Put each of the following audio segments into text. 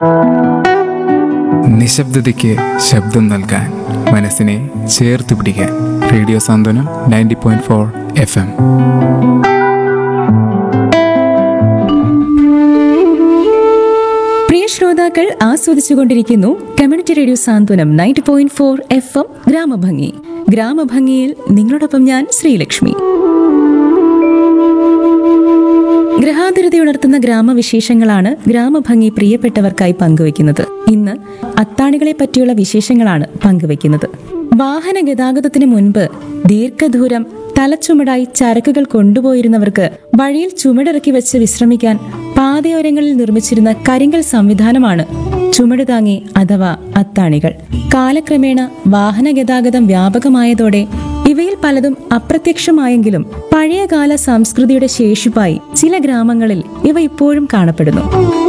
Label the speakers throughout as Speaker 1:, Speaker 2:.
Speaker 1: നിശബ്ദതയ്ക്ക് ശബ്ദം നൽകാൻ മനസ്സിനെ ചേർത്ത് പിടിക്കാൻ radio Santhwanam ninety point four F M
Speaker 2: പ്രിയ ശ്രോതാക്കൾ ആസ്വദിച്ചുകൊണ്ടിരിക്കുന്നു community radio Santhwanam ninety point four F M ഗ്രാമഭംഗി ഗ്രാമഭംഗിയിൽ നിങ്ങളോടൊപ്പം ഞാൻ ശ്രീലക്ഷ്മി ഗ്രഹാതുരത ഉണർത്തുന്ന ഗ്രാമവിശേഷങ്ങളാണ് ഗ്രാമഭംഗി പ്രിയപ്പെട്ടവർക്കായി പങ്കുവെക്കുന്നത് ഇന്ന് അത്താണികളെ പറ്റിയുള്ള വിശേഷങ്ങളാണ് പങ്കുവെക്കുന്നത് വാഹന ഗതാഗതത്തിന് മുൻപ് ദീർഘദൂരം തലച്ചുമടായി ചരക്കുകൾ കൊണ്ടുപോയിരുന്നവർക്ക് വഴിയിൽ ചുമടിറക്കി വെച്ച് വിശ്രമിക്കാൻ പാതയോരങ്ങളിൽ നിർമ്മിച്ചിരുന്ന കരിങ്കൽ സംവിധാനമാണ് ചുമട് താങ്ങി അഥവാ അത്താണികൾ കാലക്രമേണ വാഹന ഗതാഗതം വ്യാപകമായതോടെ ഇവയിൽ പലതും അപ്രത്യക്ഷമായെങ്കിലും പഴയകാല സംസ്കൃതിയുടെ ശേഷിപ്പായി ചില ഗ്രാമങ്ങളിൽ ഇവ ഇപ്പോഴും കാണപ്പെടുന്നു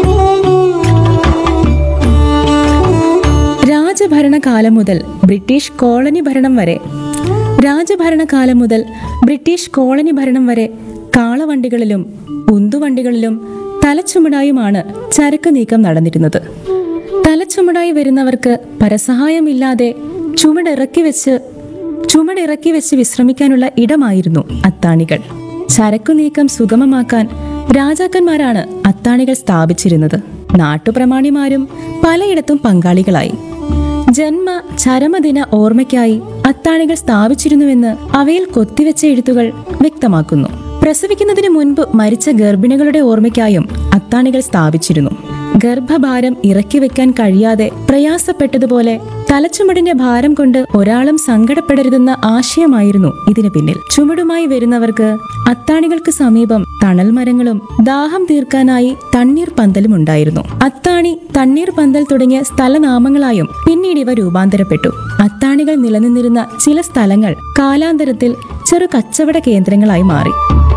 Speaker 2: രാജഭരണകാലം മുതൽ ബ്രിട്ടീഷ് കോളനി ഭരണം വരെ രാജഭരണകാലം മുതൽ ബ്രിട്ടീഷ് കോളനി ഭരണം വരെ കാളവണ്ടികളിലും ഉന്തുവണ്ടികളിലും തലച്ചുമടായുമാണ് ചരക്ക് നീക്കം നടന്നിരുന്നത് തലച്ചുമടായി വരുന്നവർക്ക് പരസഹായമില്ലാതെ ചുമടിറക്കി വെച്ച് ചുമടിറക്കി വെച്ച് വിശ്രമിക്കാനുള്ള ഇടമായിരുന്നു അത്താണികൾ ചരക്കു നീക്കം സുഗമമാക്കാൻ രാജാക്കന്മാരാണ് അത്താണികൾ സ്ഥാപിച്ചിരുന്നത് നാട്ടുപ്രമാണിമാരും പലയിടത്തും പങ്കാളികളായി ജന്മ ചരമദിന ഓർമ്മയ്ക്കായി അത്താണികൾ സ്ഥാപിച്ചിരുന്നുവെന്ന് അവയിൽ കൊത്തിവെച്ച എഴുത്തുകൾ വ്യക്തമാക്കുന്നു പ്രസവിക്കുന്നതിന് മുൻപ് മരിച്ച ഗർഭിണികളുടെ ഓർമ്മയ്ക്കായും അത്താണികൾ സ്ഥാപിച്ചിരുന്നു ഗർഭഭാരം ഇറക്കി വെക്കാൻ കഴിയാതെ പ്രയാസപ്പെട്ടതുപോലെ തലച്ചുമടിന്റെ ഭാരം കൊണ്ട് ഒരാളും സങ്കടപ്പെടരുതെന്ന ആശയമായിരുന്നു ഇതിനു പിന്നിൽ ചുമടുമായി വരുന്നവർക്ക് അത്താണികൾക്ക് സമീപം തണൽ മരങ്ങളും ദാഹം തീർക്കാനായി തണ്ണീർ പന്തലും ഉണ്ടായിരുന്നു അത്താണി തണ്ണീർ പന്തൽ തുടങ്ങിയ സ്ഥലനാമങ്ങളായും പിന്നീട് ഇവ രൂപാന്തരപ്പെട്ടു അത്താണികൾ നിലനിന്നിരുന്ന ചില സ്ഥലങ്ങൾ കാലാന്തരത്തിൽ ചെറു കച്ചവട കേന്ദ്രങ്ങളായി മാറി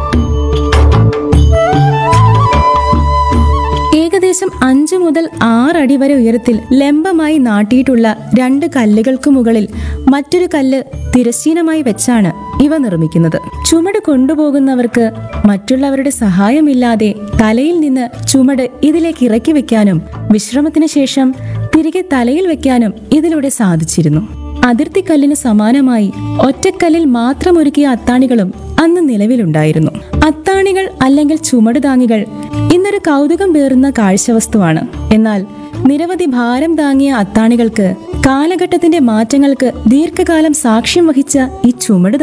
Speaker 2: ഏകദേശം അഞ്ചു മുതൽ ആറടി വരെ ഉയരത്തിൽ ലംബമായി നാട്ടിയിട്ടുള്ള രണ്ട് കല്ലുകൾക്ക് മുകളിൽ മറ്റൊരു കല്ല് തിരശ്ചീനമായി വെച്ചാണ് ഇവ നിർമ്മിക്കുന്നത് ചുമട് കൊണ്ടുപോകുന്നവർക്ക് മറ്റുള്ളവരുടെ സഹായമില്ലാതെ തലയിൽ നിന്ന് ചുമട് ഇതിലേക്ക് ഇറക്കി വെക്കാനും വിശ്രമത്തിന് ശേഷം തിരികെ തലയിൽ വെക്കാനും ഇതിലൂടെ സാധിച്ചിരുന്നു അതിർത്തിക്കല്ലിന് സമാനമായി ഒറ്റക്കല്ലിൽ മാത്രം ഒരുക്കിയ അത്താണികളും അന്ന് നിലവിലുണ്ടായിരുന്നു അത്താണികൾ അല്ലെങ്കിൽ ചുമടുതാങ്ങികൾ ഇന്നൊരു കൗതുകം പേറുന്ന കാഴ്ചവസ്തുവാണ് എന്നാൽ നിരവധി ഭാരം താങ്ങിയ അത്താണികൾക്ക് കാലഘട്ടത്തിന്റെ മാറ്റങ്ങൾക്ക് ദീർഘകാലം സാക്ഷ്യം വഹിച്ച ഈ ചുമട്